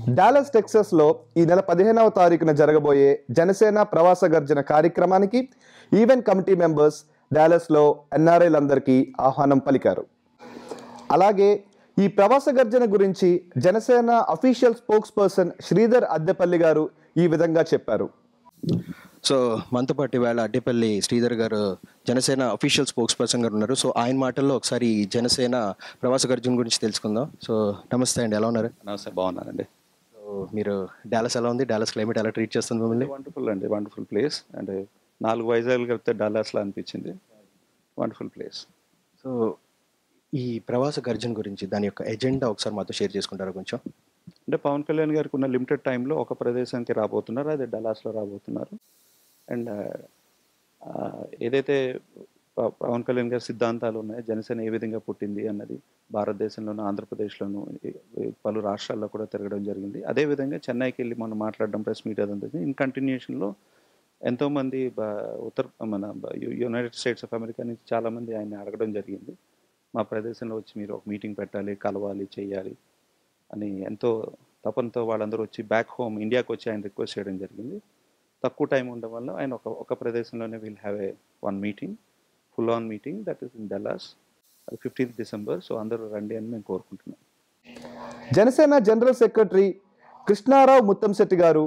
Dallas టెక్సస్లో ఈ నెల పదిహేనవ తారీఖున జరగబోయే జనసేన ప్రవాస గర్జన కార్యక్రమానికి ఈవెంట్ కమిటీ మెంబర్స్ డాలస్లో ఎన్ఆర్ఐలందరికీ ఆహ్వానం పలికారు అలాగే ఈ ప్రవాస గర్జన గురించి Janasena official spokesperson Sridhar Addepalli garu ఈ విధంగా చెప్పారు సో మనతో పాటు ఇవాళ అడ్డేపల్లి శ్రీధర్ గారు జనసేన అఫీషియల్ స్పోక్స్ పర్సన్ గారు ఉన్నారు సో ఆయన మాటల్లో ఒకసారి ఈ జనసేన ప్రవాస గర్జన గురించి తెలుసుకుందాం సో నమస్తే అండి ఎలా ఉన్నారు నమస్తే బాగున్నానండి సో మీరు డాలస్ ఎలా ఉంది డాలస్ క్లైమేట్ ఎలా ట్రీట్ చేస్తుంది మిమ్మల్ని వండర్ఫుల్ అండి వండర్ఫుల్ ప్లేస్ అంటే నాలుగు వైజాగ్ కలిపితే డల్లాస్లో అనిపించింది వండర్ఫుల్ ప్లేస్ సో ఈ ప్రవాస గర్జన గురించి దాని యొక్క ఎజెండా ఒకసారి మాతో షేర్ చేసుకుంటారా కొంచెం అంటే పవన్ కళ్యాణ్ గారికి ఉన్న లిమిటెడ్ టైంలో ఒక ప్రదేశానికి రాబోతున్నారు అది డల్లాస్లో రాబోతున్నారు అండ్ ఏదైతే ప- పవన్ కళ్యాణ్ గారి సిద్ధాంతాలు ఉన్నాయో జనసేన ఏ విధంగా పుట్టింది అన్నది భారతదేశంలోనూ ఆంధ్రప్రదేశ్లోనూ ఈ- ఈ పలు రాష్ట్రాల్లో కూడా తిరగడం జరిగింది అదేవిధంగా చెన్నైకి వెళ్ళి మనం మాట్లాడడం ప్రెస్ మీట్ అదంతా ఇన్ కంటిన్యూషన్లో ఎంతోమంది బ- ఉత్తర మన బ- యు- యునైటెడ్ స్టేట్స్ ఆఫ్ అమెరికా నుంచి చాలామంది ఆయన్ని అడగడం జరిగింది మా ప్రదేశంలో వచ్చి మీరు ఒక మీటింగ్ పెట్టాలి కలవాలి చేయాలి అని ఎంతో తపనతో వాళ్ళందరూ వచ్చి బ్యాక్ హోమ్ ఇండియాకి వచ్చి ఆయన రిక్వెస్ట్ చేయడం జరిగింది తక్కువ టైం ఉండడం వల్ల ఆయన ఒక ఒక ప్రదేశంలోనే will have a one meeting full on meeting that is in Dallas అది ఫిఫ్టీన్త్ డిసెంబర్ సో అందరూ రండి అని మేము కోరుకుంటున్నాం జనసేన జనరల్ సెక్రటరీ కృష్ణారావు ముత్తంశెట్టి గారు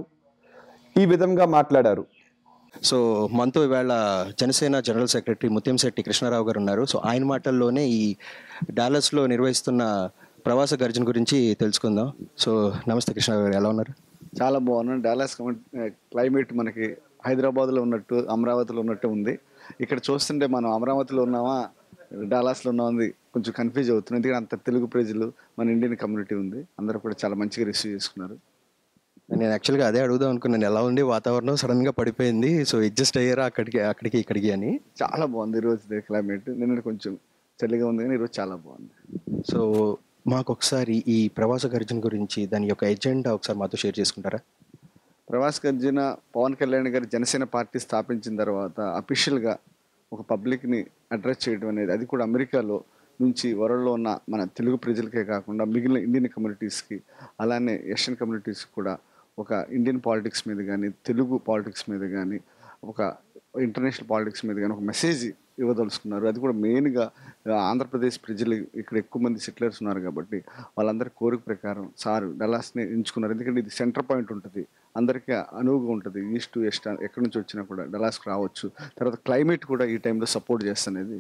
ఈ విధంగా మాట్లాడారు సో మనతో ఇవాళ జనసేన జనరల్ సెక్రటరీ ముత్యంశెట్టి కృష్ణారావు గారు ఉన్నారు సో ఆయన మాటల్లోనే ఈ డాలస్లో నిర్వహిస్తున్న ప్రవాస గర్జన గురించి తెలుసుకుందాం సో నమస్తే కృష్ణారావు గారు ఎలా ఉన్నారు చాలా బాగున్నాను డాలస్ కమ- క్లైమేట్ మనకి హైదరాబాద్లో ఉన్నట్టు అమరావతిలో ఉన్నట్టు ఉంది ఇక్కడ చూస్తుంటే మనం అమరావతిలో ఉన్నామా డాలాస్లో ఉన్నామని కొంచెం కన్ఫ్యూజ్ అవుతుంది ఎందుకంటే అంత తెలుగు ప్రజలు మన ఇండియన్ కమ్యూనిటీ ఉంది అందరూ కూడా చాలా మంచిగా రిసీవ్ చేసుకున్నారు నేను యాక్చువల్గా అదే అడుగుదాం అనుకున్నాను ఎలా ఉంది వాతావరణం సడన్గా పడిపోయింది సో అడ్జస్ట్ అయ్యారా అక్కడికి అక్కడికి ఇక్కడికి అని చాలా బాగుంది ఈరోజు క్లైమేట్ నిన్న కొంచెం చలిగా ఉంది కానీ ఈరోజు చాలా బాగుంది సో మాకు ఒకసారి ఈ ప్రవాస గర్జన గురించి దాని యొక్క ఎజెండా ఒకసారి మాతో షేర్ చేసుకుంటారా ప్రవాస్ గర్జన పవన్ కళ్యాణ్ గారు జనసేన పార్టీ స్థాపించిన తర్వాత అఫీషియల్గా ఒక పబ్లిక్ని అడ్రస్ చేయడం అనేది అది కూడా అమెరికాలో నుంచి వరల్డ్లో ఉన్న మన తెలుగు ప్రజలకే కాకుండా మిగిలిన ఇండియన్ కమ్యూనిటీస్కి అలానే ఏషియన్ కమ్యూనిటీస్కి కూడా ఒక ఇండియన్ పాలిటిక్స్ మీద కానీ తెలుగు పాలిటిక్స్ మీద కానీ ఒక ఇంటర్నేషనల్ పాలిటిక్స్ మీద కానీ ఒక మెసేజ్ ఇవ్వదలుచుకున్నారు అది కూడా మెయిన్గా ఆంధ్రప్రదేశ్ ప్రజలు ఇక్కడ ఎక్కువ మంది సెటిలర్స్ ఉన్నారు కాబట్టి వాళ్ళందరి కోరిక ప్రకారం సార్ డల్లాస్ని ఎంచుకున్నారు ఎందుకంటే ఇది సెంటర్ పాయింట్ ఉంటుంది అందరికీ అనువుగా ఉంటుంది ఈస్ట్ వెస్ట్ ఎక్కడి నుంచి వచ్చినా కూడా డల్లాస్కి రావచ్చు తర్వాత క్లైమేట్ కూడా ఈ టైంలో సపోర్ట్ చేస్తున్నది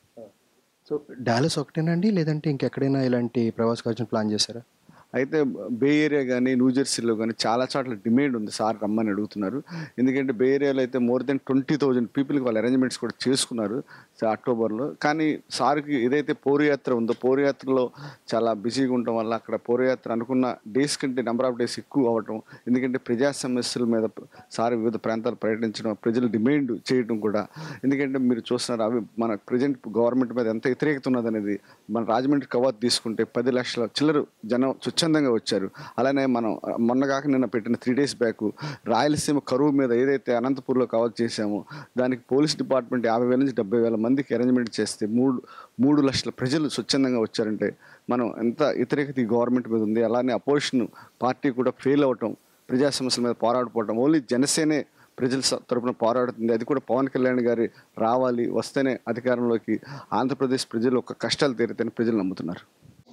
సో డాలస్ ఒకటేనండి లేదంటే ఇంకెక్కడైనా ఇలాంటి ప్రవాస గర్జన ప్లాన్ చేశారా అయితే బే ఏరియా కానీ న్యూజెర్సీలో కానీ చాలా చోట్ల డిమాండ్ ఉంది సార్ రమ్మని అడుగుతున్నారు ఎందుకంటే బే ఏరియాలో అయితే మోర్ దెన్ ట్వంటీ థౌజండ్ పీపుల్కి వాళ్ళ అరేంజ్మెంట్స్ కూడా చేసుకున్నారు సా- అక్టోబర్లో కానీ సార్కి ఏదైతే పౌరయాత్ర ఉందో పౌరయాత్రలో చాలా బిజీగా ఉండటం వల్ల అక్కడ పౌరయాత్ర అనుకున్న డేస్ కంటే నెంబర్ ఆఫ్ డేస్ ఎక్కువ అవ్వటం ఎందుకంటే ప్రజా సమస్యల మీద సార్ వివిధ ప్రాంతాలు పర్యటించడం ప్రజలు డిమాండ్ చేయడం కూడా ఎందుకంటే మీరు చూస్తున్నారు అవి మన ప్రజెంట్ గవర్నమెంట్ మీద ఎంత వ్యతిరేకత ఉన్నదనేది మన రాజమండ్రి కవాత్ తీసుకుంటే పది లక్షల చిల్లర జనం స్వచ్ఛందంగా వచ్చారు అలానే మనం ఆ, మొన్న కాక నిన్న పెట్టిన త్రీ డేస్ బ్యాక్ రాయలసీమ కరువు మీద ఏదైతే అనంతపూర్లో కవర్ చేశామో దానికి పోలీస్ డిపార్ట్మెంట్ యాభై వేల నుంచి డెబ్బై వేల మందికి అరేంజ్మెంట్ చేస్తే మూడు మూడు లక్షల ప్రజలు స్వచ్ఛందంగా వచ్చారంటే మనం ఎంత వ్యతిరేకత ఈ గవర్నమెంట్ మీద ఉంది అలానే అపోజిషన్ పార్టీ కూడా ఫెయిల్ అవ్వటం ప్రజా సమస్యల మీద పోరాడిపోవటం ఓన్లీ జనసేనే ప్రజల స- తరపున పోరాడుతుంది అది కూడా పవన్ కళ్యాణ్ గారి రావాలి వస్తేనే అధికారంలోకి ఆంధ్రప్రదేశ్ ప్రజలు ఒక కష్టాలు తీరుతాయని ప్రజలు నమ్ముతున్నారు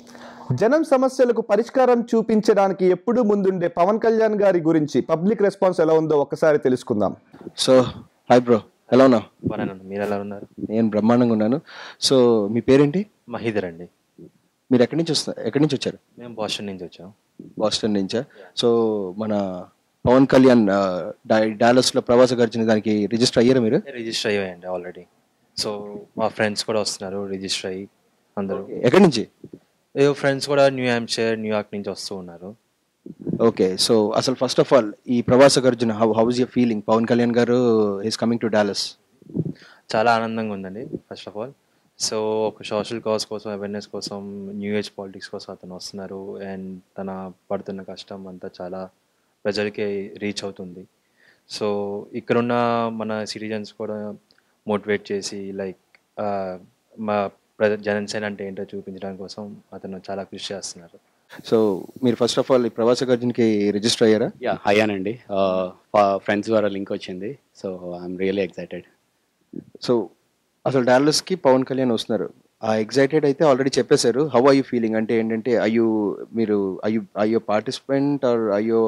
జనం సమస్యలకు పరిష్కారం చూపించడానికి ఎప్పుడూ ముందుండే పవన్ కళ్యాణ్ గారి గురించి పబ్లిక్ రెస్పాన్స్ ఎలా ఉందో ఒకసారి తెలుసుకుందాం సో హాయ్ బ్రో ఎలా ఉన్నావు బాగానే మీరు ఎలా ఉన్నారు నేను బ్రహ్మాండంగా ఉన్నాను సో మీ పేరేంటి మహీధర్ అండి మీరు ఎక్కడి నుంచి వస్తారు ఎక్కడి నుంచి వచ్చారు మేము బాస్టన్ నుంచి వచ్చాం బాస్టన్ నుంచా సో మన పవన్ కళ్యాణ్ ఆ, డా- డాలస్లో ప్రవాస గర్జన దానికి రిజిస్టర్ అయ్యారా మీరు రిజిస్టర్ అయ్యాయండి ఆల్రెడీ సో మా ఫ్రెండ్స్ కూడా వస్తున్నారు రిజిస్టర్ అయ్యి అందరూ ఎక్కడి నుంచి ఏదో ఫ్రెండ్స్ కూడా న్యూ హాంప్షైర్ న్యూయార్క్ నుంచి వస్తూ ఉన్నారు ఓకే సో అసలు ఫస్ట్ ఆఫ్ ఆల్ ఈ ప్రవాస గర్జన how how is your feeling Pawan Kalyan garu is coming to Dallas చాలా ఆనందంగా ఉందండి ఫస్ట్ ఆఫ్ ఆల్ సో ఒక సోషల్ కాజ్ కోసం అవేర్నెస్ కోసం న్యూ ఏజ్ పాలిటిక్స్ కోసం అతను వస్తున్నారు అండ్ తన పడుతున్న కష్టం అంతా చాలా ప్రజలకి రీచ్ అవుతుంది సో ఇక్కడున్న మన సిటిజన్స్ కూడా మోటివేట్ చేసి లైక్ మా ప్రజ జనసేన అంటే ఏంటో చూపించడం కోసం అతను చాలా కృషి చేస్తున్నారు సో మీరు ఫస్ట్ ఆఫ్ ఆల్ ఈ ప్రవాస గర్జన్కి రిజిస్టర్ అయ్యారా యా అయ్యానండి ఫ్రెండ్స్ ద్వారా లింక్ వచ్చింది so I'm really excited so అసలు డాలస్కి పవన్ కళ్యాణ్ వస్తున్నారు ఆ ఎగ్జైటెడ్ అయితే ఆల్రెడీ చెప్పేశారు హౌ ఆర్ యూ ఫీలింగ్ అంటే ఏంటంటే అయ్యూ మీరు అయ్యూ అయ్యో పార్టిసిపెంట్ ఆర్ అయ్యో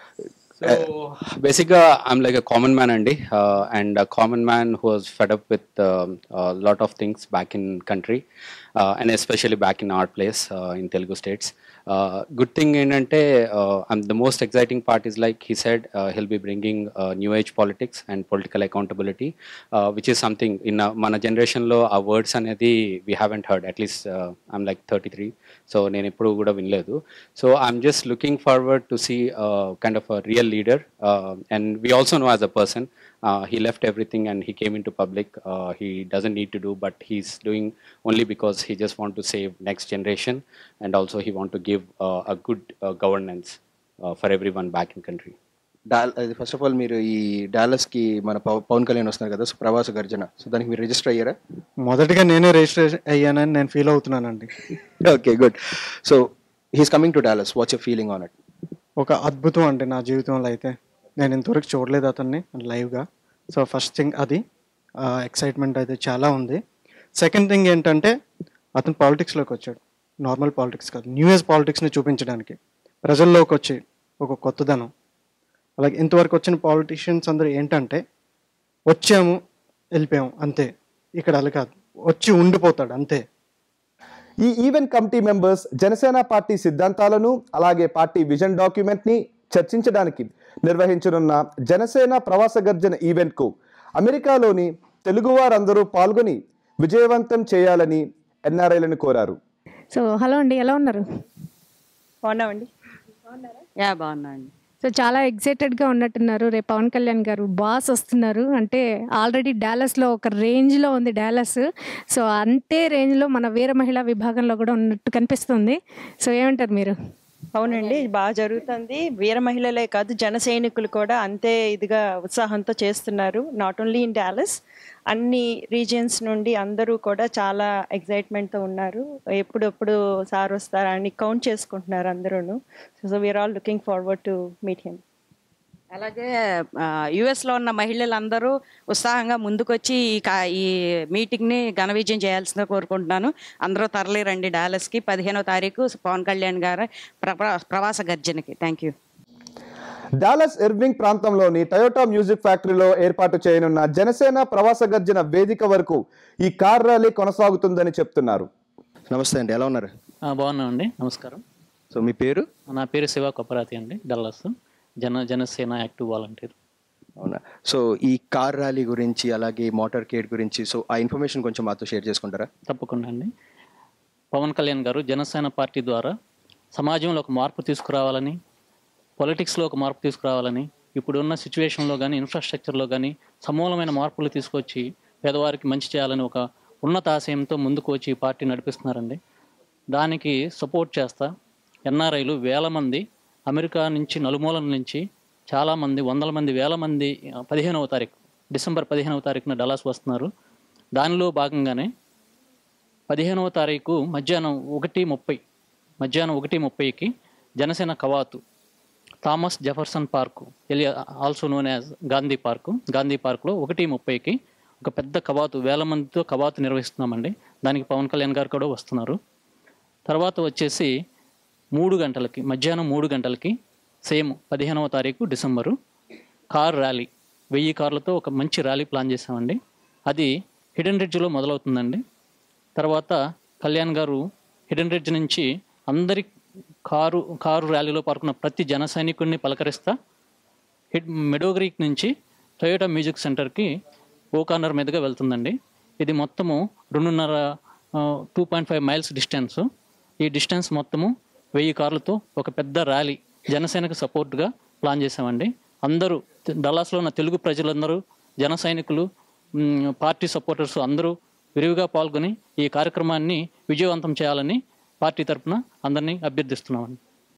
సో బేసిక్గా I'm like a common man అండి and a common man who was fed up with lot of things back in country and especially back in our place in Telugu states good thing ఏంటంటే I'm the most exciting part is like he said he'll be bringing new age politics and political accountability which is something in మన జనరేషన్లో ఆ words అనేది we haven't heard at least I'm like thirty three so నేను ఎప్పుడు కూడా వినలేదు so I'm just looking forward to see kind of a real leader and we also know as a person he left everything and he came into public uh, he doesn't need to do but he's doing only because he just want to save next generation and also he want to give uh, a good uh, governance uh, for everyone back in country డాల్ అది first of all మీరు ఈ డాలస్కి మన పవ- పవన్ కళ్యాణ్ వస్తున్నారు కదా so ప్రవాస గర్జన so దానికి మీరు రిజిస్టర్ అయ్యారా మొదటిగా నేనే రిజిస్ట్రేషన్ అయ్యానని నేను ఫీల్ అవుతున్నానండి okay good so he's coming to Dallas what's you feeling on it ఒక అద్భుతం అండి నా జీవితంలో అయితే నేను ఇంతవరకు చూడలేదు అతన్ని లైవ్గా సో ఫస్ట్ థింగ్ అది ఎక్సైట్మెంట్ అయితే చాలా ఉంది సెకండ్ థింగ్ ఏంటంటే అతను పాలిటిక్స్లోకి వచ్చాడు నార్మల్ పాలిటిక్స్ కాదు న్యూ ఏజ్ పాలిటిక్స్ని చూపించడానికి ప్రజల్లోకి వచ్చి ఒక కొత్తదనం అలాగే ఇంతవరకు వచ్చిన పాలిటిషియన్స్ అందరూ ఏంటంటే వచ్చాము వెళ్ళిపోయాము అంతే ఇక్కడ అలా కాదు వచ్చి ఉండిపోతాడు అంతే ఈ event committee members Janasena party సిద్ధాంతాలను అలాగే పార్టీ విజన్ డాక్యుమెంట్ ని చర్చించడానికి నిర్వహించనున్న జనసేన ప్రవాస గర్జన ఈవెంట్ కు అమెరికాలోని తెలుగువారందరూ పాల్గొని విజయవంతం చేయాలని ఎన్ఆర్ఐలను కోరారు సో హలో అండి ఎలా ఉన్నారు బాగున్నామండి యా బాగున్నా అండి సో చాలా ఎగ్జైటెడ్గా ఉన్నట్టున్నారు రేపు పవన్ కళ్యాణ్ గారు బాస్ వస్తున్నారు అంటే ఆల్రెడీ డాలస్లో ఒక రేంజ్లో ఉంది డాలస్ సో అంతే రేంజ్లో మన వీర మహిళా విభాగంలో కూడా ఉన్నట్టు కనిపిస్తుంది సో ఏమంటారు మీరు అవునండి బాగా జరుగుతుంది వీర మహిళలే కాదు జన సైనికులు కూడా అంతే ఇదిగా ఉత్సాహంతో చేస్తున్నారు నాట్ ఓన్లీ ఇన్ డాలస్ అన్ని రీజియన్స్ నుండి అందరూ కూడా చాలా ఎగ్జైట్మెంట్తో ఉన్నారు ఎప్పుడెప్పుడు సార్ వస్తారని కౌంట్ చేసుకుంటున్నారు అందరూ so we are all looking forward to meet him అలాగే యుఎస్లో ఉన్న మహిళలందరూ ఉత్సాహంగా ముందుకొచ్చి ఈ కా- ఈ మీటింగ్ని ఘన విజయం చేయాల్సిందిగా కోరుకుంటున్నాను అందరూ తరలిరండి డాలస్కి పదిహేనో తారీఖు పవన్ కళ్యాణ్ గారి ప్ర- ప్రవాస గర్జనకి థ్యాంక్ యూ డాలస్ ఇర్వింగ్ ప్రాంతంలోని టయోటా మ్యూజిక్ ఫ్యాక్టరీలో ఏర్పాటు చేయనున్న జనసేన ప్రవాస గర్జన వేదిక వరకు ఈ కార్ ర్యాలీ కొనసాగుతుందని చెప్తున్నారు నమస్తే అండి ఎలా ఉన్నారు ఆ, బాగున్నామండి నమస్కారం సో మీ పేరు నా పేరు శివ కొప్పరాతి అండి డల్లాస్ జన జనసేన యాక్టివ్ వాలంటీర్ అవునా సో ఈ కార్ ర్యాలీ గురించి అలాగే మోటార్ కేడ్ గురించి సో ఆ ఇన్ఫర్మేషన్ కొంచెం మాతో షేర్ చేసుకుంటారా తప్పకుండా అండి పవన్ కళ్యాణ్ గారు జనసేన పార్టీ ద్వారా సమాజంలో ఒక మార్పు తీసుకురావాలని పొలిటిక్స్లో ఒక మార్పు తీసుకురావాలని ఇప్పుడున్న సిచ్యువేషన్లో కానీ ఇన్ఫ్రాస్ట్రక్చర్లో కానీ సమూలమైన మార్పులు తీసుకొచ్చి పేదవారికి మంచి చేయాలని ఒక ఉన్నత ఆశయంతో ముందుకు వచ్చి ఈ పార్టీ నడిపిస్తున్నారండి దానికి సపోర్ట్ చేస్తా ఎన్ఆర్ఐలు వేల మంది అమెరికా నుంచి నలుమూలల నుంచి చాలామంది వందల మంది వేల మంది ఆ, పదిహేనవ తారీఖు డిసెంబర్ పదిహేనవ తారీఖున డలాస్ వస్తున్నారు దానిలో భాగంగానే పదిహేనవ తారీఖు మధ్యాహ్నం ఒకటి ముప్పై మధ్యాహ్నం ఒకటి ముప్పైకి జనసేన కవాతు Thomas Jefferson park area also known as Gandhi park Gandhi పార్కులో ఒకటి ముప్పైకి ఒక పెద్ద కవాతు వేల మందితో కవాతు నిర్వహిస్తున్నామండి దానికి పవన్ కళ్యాణ్ గారు కూడా వస్తున్నారు తర్వాత వచ్చేసి మూడు గంటలకి మధ్యాహ్నం మూడు గంటలకి సేమ్ పదిహేనవ తారీఖు డిసెంబరు కార్ ర్యాలీ వెయ్యి కార్లతో ఒక మంచి ర్యాలీ ప్లాన్ చేసామండి అది హిడెన్ రిడ్జ్లో మొదలవుతుందండి తర్వాత కళ్యాణ్ గారు హిడెన్ రిడ్జ్ నుంచి అందరి కారు కారు ర్యాలీలో పాల్గొన్న ప్రతి జన సైనికుడిని పలకరిస్తా హిడ్ మెడోగ్రీక్ నుంచి టొయోటా మ్యూజిక్ సెంటర్కి ఓ కార్నర్ మీదుగా వెళ్తుందండి ఇది మొత్తము రెండున్నర two point five miles distance ఈ డిస్టెన్స్ మొత్తము వెయ్యి కార్లతో ఒక పెద్ద ర్యాలీ జనసేనకు సపోర్ట్గా ప్లాన్ చేసామండి అందరూ డల్లాస్లో ఉన్న తెలుగు ప్రజలందరూ జన సైనికులు మ్, పార్టీ సపోర్టర్స్ అందరూ విరివిగా పాల్గొని ఈ కార్యక్రమాన్ని విజయవంతం చేయాలని పార్టీ తరపున అందరినీ అభ్యర్థిస్తున్నామండి